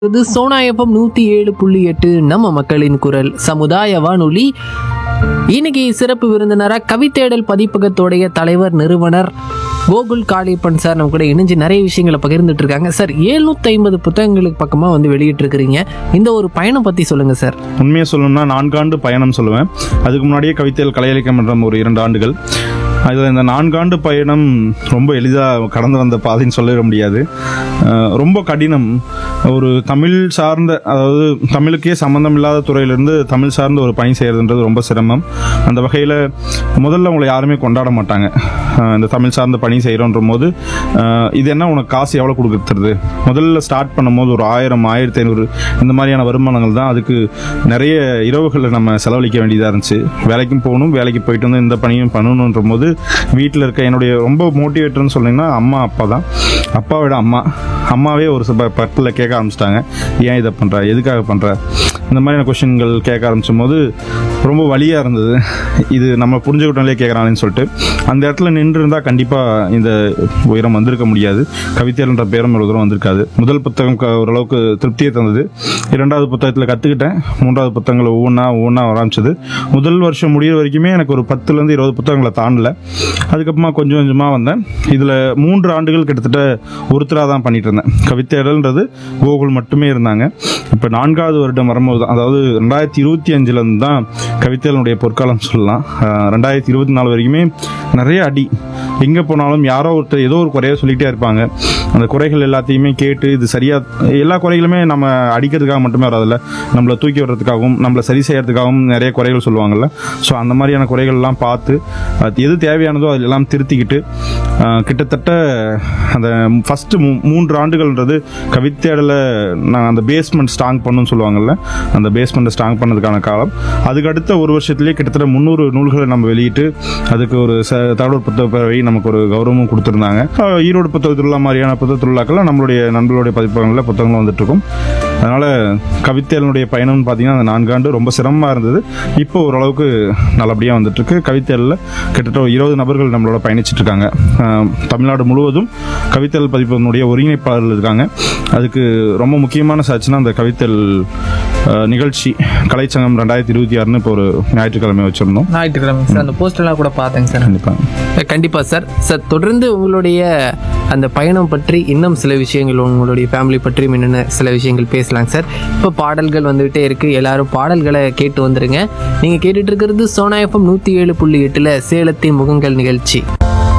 இது சோனா எஃப்எம் நூற்றி ஏழு புள்ளி எட்டு நம்ம மக்களின் குரல் சமுதாய வானொலி இன்னைக்கு சிறப்பு விருந்தினராக கவித்தேடல் பதிப்பகத்தோடைய தலைவர் நிறுவனர் கோகுல் காளியப்பன் சார் நம்ம கூட இணைஞ்சு நிறைய விஷயங்களை பகிர்ந்துட்டு இருக்காங்க சார் எழுநூத்தி ஐம்பது புத்தகங்களுக்கு பக்கமாக வந்து வெளியிட்டு இருக்கிறீங்க இந்த ஒரு பயணம் பற்றி சொல்லுங்க சார் உண்மையை சொல்லணும்னா நான்காண்டு பயணம் சொல்லுவேன் அதுக்கு முன்னாடியே கவிதையில் கலை இலக்கியம் மன்றம் ஒரு இரண்டு ஆண்டுகள் அதில் இந்த நான்காண்டு பயணம் ரொம்ப எளிதாக கடந்து வந்த பாதைன்னு சொல்லிட முடியாது அஹ் ரொம்ப கடினம் ஒரு தமிழ் சார்ந்த அதாவது தமிழுக்கே சம்மந்தம் இல்லாத துறையிலிருந்து தமிழ் சார்ந்த ஒரு பணி செய்கிறதுன்றது ரொம்ப சிரமம் அந்த வகையில் முதல்ல உங்களை யாருமே கொண்டாட மாட்டாங்க அஹ் இந்த தமிழ் சார்ந்த பணி செய்கிறோன்ற போது அஹ் இது என்ன உனக்கு காசு எவ்வளோ கொடுக்குறது முதல்ல ஸ்டார்ட் பண்ணும்போது ஒரு ஆயிரம் ஆயிரத்தி ஐநூறு இந்த மாதிரியான வருமானங்கள் தான் அதுக்கு நிறைய இரவுகளில் நம்ம செலவழிக்க வேண்டியதாக இருந்துச்சு வேலைக்கும் போகணும் வேலைக்கு போயிட்டு வந்து இந்த பணியும் பண்ணணுன்ற போது வீட்டில் இருக்க என்னுடைய ரொம்ப மோட்டிவேட்டர்னு சொன்னீங்கன்னா அம்மா அப்பா தான் அப்பாவோட அம்மா அம்மாவே ஒரு சில பட்டில் கேட்க ஆரம்பிச்சிட்டாங்க ஏன் இதை பண்ணுற எதுக்காக பண்ணுற இந்த மாதிரியான கொஷின்கள் கேட்க ஆரம்பிச்சும் போது ரொம்ப வழியாக இருந்தது இது நம்ம புரிஞ்சுக்கிட்டாலே கேட்குறாங்கன்னு சொல்லிட்டு அந்த இடத்துல நின்று இருந்தால் கண்டிப்பாக இந்த உயரம் வந்திருக்க முடியாது கவிதைன்ற பேரும் இவ்வளோ தூரம் வந்திருக்காது முதல் புத்தகம் க- ஓரளவுக்கு திருப்தியை தந்தது இரண்டாவது புத்தகத்தில் கற்றுக்கிட்டேன் மூன்றாவது புத்தகங்கள் ஒவ்வொன்றா ஒவ்வொன்றா ஆரம்பிச்சது முதல் வருஷம் முடியிற வரைக்குமே எனக்கு ஒரு பத்துலேருந்து இருபது புத்தகங்களை தாண்டல அதுக்கப்புறமா கொஞ்சம் கொஞ்சமாக வந்தேன் இதில் மூன்று ஆண்டுகள் கிட்டத்தட்ட ஒருத்தராக தான் பண்ணிட்டு இருந்தேன் கவிதைடல்ன்றது கோகுல் மட்டுமே இருந்தாங்க இப்போ நான்காவது வருடம் வரும்போது தான் அதாவது ரெண்டாயிரத்தி இருபத்தி அஞ்சுலேருந்து தான் கவிதைகளுடைய பொற்காலம் சொல்லலாம் அஹ் ரெண்டாயிரத்தி இருபத்தி நாலு வரைக்குமே நிறைய அடி எங்கே போனாலும் யாரோ ஒருத்தர் ஏதோ ஒரு குறைய சொல்லிகிட்டே இருப்பாங்க அந்த குறைகள் எல்லாத்தையுமே கேட்டு இது சரியாக எல்லா குறைகளுமே நம்ம அடிக்கிறதுக்காக மட்டுமே வராதுல்ல நம்மளை தூக்கி விடுறதுக்காகவும் நம்மளை சரி செய்யறதுக்காகவும் நிறைய குறைகள் சொல்லுவாங்கல்ல ஸோ அந்த மாதிரியான குறைகள்லாம் பார்த்து அது எது தேவையானதோ அதெல்லாம் திருத்திக்கிட்டு ஆஹ், கிட்டத்தட்ட அந்த ஃபஸ்ட்டு மூன்று ஆண்டுகள்ன்றது கவிதையாடல நான் அந்த பேஸ்மெண்ட் ஸ்ட்ராங் பண்ணுன்னு சொல்லுவாங்கல்ல அந்த பேஸ்மெண்ட்டை ஸ்ட்ராங் பண்ணதுக்கான காலம் அதுக்கு அடுத்த ஒரு வருஷத்துலேயே கிட்டத்தட்ட முந்நூறு நூல்களை நம்ம வெளியிட்டு அதுக்கு ஒரு ச தகவல் புத்தக பேரவை நமக்கு ஒரு கௌரவமும் கொடுத்துருந்தாங்க ஆஹ், ஈரோடு புத்தக திருவிழா மாதிரியான புத்தக திருவிழாக்கள்லாம் நம்மளுடைய நண்பர்களுடைய பதிப்பகங்களில் புத்தகங்கள் வந்துட்டு இருக்கும் அதனால கவிதைகளுடைய பயணம்னு பார்த்தீங்கன்னா அந்த நான்காண்டு ரொம்ப சிரமமாக இருந்தது இப்போ ஓரளவுக்கு நல்லபடியாக வந்துட்டு இருக்கு கவிதைகளில் கிட்டத்தட்ட ஒரு இருபது நபர்கள் நம்மளோட பயணிச்சுட்டு இருக்காங்க ஆஹ், தமிழ்நாடு முழுவதும் கவிதைகள் பதிப்பதனுடைய ஒருங்கிணைப்பாளர்கள் இருக்காங்க அதுக்கு ரொம்ப முக்கியமான சாட்சினா அந்த கவிதைகள் ஆஹ், நிகழ்ச்சி கலைச்சங்கம் ரெண்டாயிரத்தி இருபத்தி ஆறுன்னு இப்போ ஒரு ஞாயிற்றுக்கிழமை வச்சிருந்தோம் ஞாயிற்றுக்கிழமை சார் அந்த போஸ்டர்லாம் கூட பார்த்தேங்க சார் கண்டிப்பாக கண்டிப்பாக சார் சார் தொடர்ந்து உங்களுடைய அந்த பயணம் பற்றி இன்னும் சில விஷயங்கள் உங்களுடைய ஃபேமிலி பற்றி என்னென்ன சில விஷயங்கள் பேசலாங்க சார் இப்போ பாடல்கள் வந்துகிட்டே இருக்கு எல்லாரும் பாடல்களை கேட்டு வந்துருங்க நீங்கள் கேட்டுட்டு இருக்கிறது சோனா எஃப்எம் நூற்றி ஏழு புள்ளி எட்டில் சேலத்தின் முகங்கள் நிகழ்ச்சி